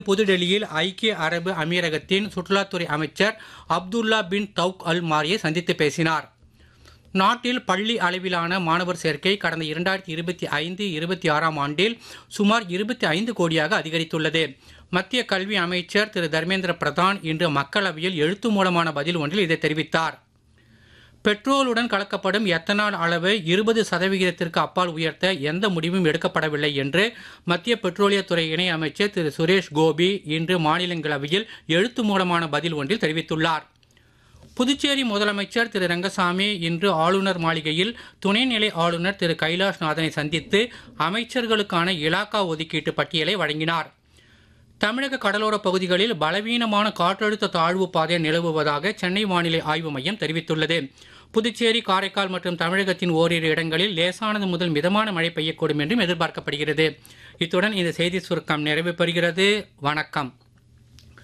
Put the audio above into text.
புதுடெல்லியில் ஐக்கிய அரபு அமீரகத்தின் சுற்றுலாத்துறை அமைச்சர் அப்துல்லா பின் தௌக் அல் மாரியை சந்தித்து பேசினார் நாட்டில் பள்ளி அளவிலான மாணவர் சேர்க்கை கடந்த இரண்டாயிரத்தி இருபத்தி ஐந்து இருபத்தி ஆறாம் ஆண்டில் சுமார் இருபத்தி ஐந்து கோடியாக அதிகரித்துள்ளது மத்திய கல்வி அமைச்சர் திரு தர்மேந்திர பிரதான் இன்று மக்களவையில் எழுத்து மூலமான பதில் ஒன்றில் இதை தெரிவித்தார் பெட்ரோலுடன் கலக்கப்படும் எத்தனால் அளவை இருபது சதவிகிதத்திற்கு அப்பால் உயர்த்த எந்த முடிவும் எடுக்கப்படவில்லை என்று மத்திய பெட்ரோலியத்துறை இணை அமைச்சர் திரு சுரேஷ் கோபி இன்று மாநிலங்களவையில் எழுத்து மூலமான பதில் ஒன்றில் தெரிவித்துள்ளார் புதுச்சேரி முதலமைச்சர் திரு ரங்கசாமி இன்று ஆளுநர் மாளிகையில் துணைநிலை ஆளுநர் திரு கைலாஷ்நாதனை சந்தித்து அமைச்சர்களுக்கான இலாக்கா ஒதுக்கீட்டு பட்டியலை வழங்கினார் தமிழக கடலோர பகுதிகளில் பலவீனமான காற்றழுத்த தாழ்வு பாதை நிலவுவதாக சென்னை வானிலை ஆய்வு மையம் தெரிவித்துள்ளது புதுச்சேரி காரைக்கால் மற்றும் தமிழகத்தின் ஓரிரு இடங்களில் லேசானது முதல் மிதமான மழை பெய்யக்கூடும் என்றும் எதிர்பார்க்கப்படுகிறது இத்துடன் இந்த செய்தி சுருக்கம் நிறைவு பெறுகிறது வணக்கம்